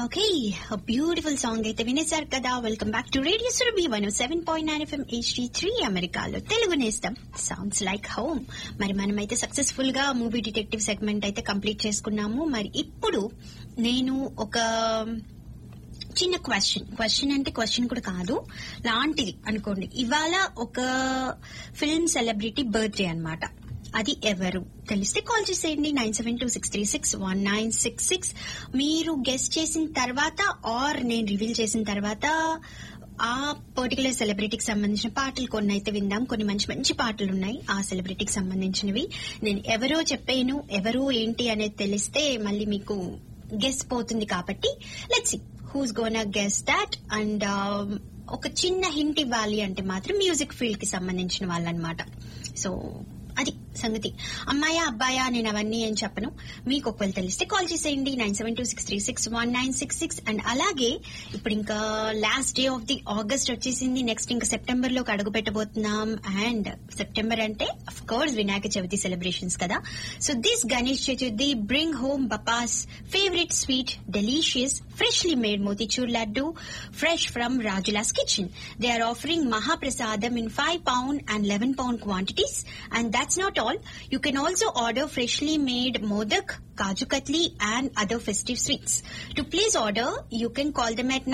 Okay beautiful song అయితే వినేశారు కదా welcome back to radio Surabhi one seven point nine FM HD three అమెరికాలో తెలుగు నేస్తాం సౌండ్స్ లైక్ హోమ్ మరి మనమైతే సక్సెస్ఫుల్ గా మూవీ డిటెక్టివ్ సెగ్మెంట్ అయితే కంప్లీట్ చేసుకున్నాము మరి ఇప్పుడు నేను ఒక చిన్న క్వశ్చన్ క్వశ్చన్ అంటే క్వశ్చన్ కూడా కాదు లాంటిది అనుకోండి ఇవాళ ఒక ఫిల్మ్ సెలబ్రిటీ బర్త్డే అన్నమాట అది ఎవరు తెలిస్తే కాల్ చేసేయండి nine seven two six three six one nine six six మీరు గెస్ట్ చేసిన తర్వాత ఆర్ నేను రివీల్ చేసిన తర్వాత ఆ పర్టికులర్ సెలబ్రిటీకి సంబంధించిన పాటలు కొన్ని అయితే విందాం కొన్ని మంచి మంచి పాటలు ఉన్నాయి ఆ సెలబ్రిటీకి సంబంధించినవి నేను ఎవరో చెప్పాను ఎవరు ఏంటి అనేది తెలిస్తే మళ్ళీ మీకు గెస్ పోతుంది కాబట్టి let's who's gonna guess that and ఒక చిన్న హింట్ ఇవ్వాలి అంటే మాత్రం మ్యూజిక్ ఫీల్డ్ కి సంబంధించిన వాళ్ళనమాట సో అది సంగతి అమ్మాయా అబ్బాయా నేను అవన్నీ ఏం చెప్పను మీకు ఒకవేళ తెలిస్తే కాల్ చేసేయండి nine seven two six three six one nine six six and అలాగే ఇప్పుడు ఇంకా last day of the August వచ్చేసింది నెక్స్ట్ ఇంకా సెప్టెంబర్ లోకి అడుగు పెట్టబోతున్నాం అండ్ సెప్టెంబర్ అంటే of course Vinayaka Chavithi celebrations కదా so this Ganesh Chaturthi bring home Bappa's favourite sweet delicious freshly made motichur laddu fresh from Rajula's kitchen. They are offering Mahaprasadam in 5 pound and 11 pound quantities and that's not all. You can also order freshly made modak, kaju katli and other festive sweets. To place order, you can call them at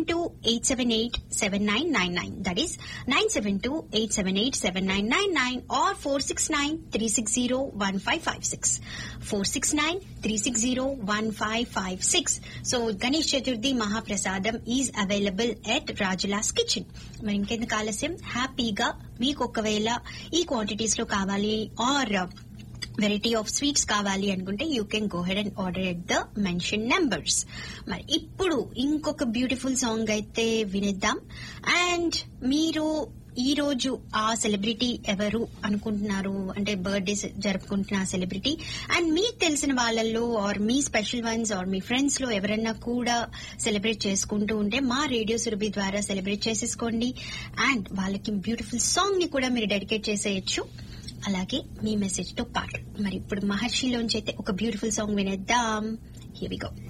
972-878-7999. That is 972-878-7999 or 469-360-1556. 469-360-1556. So Ganesh Chaturthi Mahaprasadam is available at Rajula's Kitchen. మరి ఇంకెందుకు ఆలస్యం హ్యాపీగా మీకు ఒకవేళ ఈ quantities లో కావాలి are variety of sweets కావాలి అనుకుంటే you can go head and order at the mention numbers మరి ఇప్పుడు ఇంకొక బ్యూటిఫుల్ సాంగ్ అయితే వినిద్దాం అండ్ మీరు ఈ రోజు ఆ సెలబ్రిటీ ఎవరు అనుకుంటున్నారు అంటే బర్త్డే జరుపుకుంటున్న ఆ సెలబ్రిటీ అండ్ మీకు తెలిసిన వాళ్ళల్లో ఆర్ మీ స్పెషల్ వన్స్ ఆర్ మీ ఫ్రెండ్స్ లో ఎవరన్నా కూడా సెలబ్రేట్ చేసుకుంటూ ఉంటే మా రేడియో సురభి ద్వారా సెలబ్రేట్ చేసేసుకోండి అండ్ వాళ్ళకి బ్యూటిఫుల్ సాంగ్ ని కూడా మీరు డెడికేట్ చేసేయచ్చు అలాగే మీ మెసేజ్ తో పాటు మరి ఇప్పుడు మహర్షిలోంచి అయితే ఒక బ్యూటిఫుల్ సాంగ్ వినేద్దాం హియర్ వి గో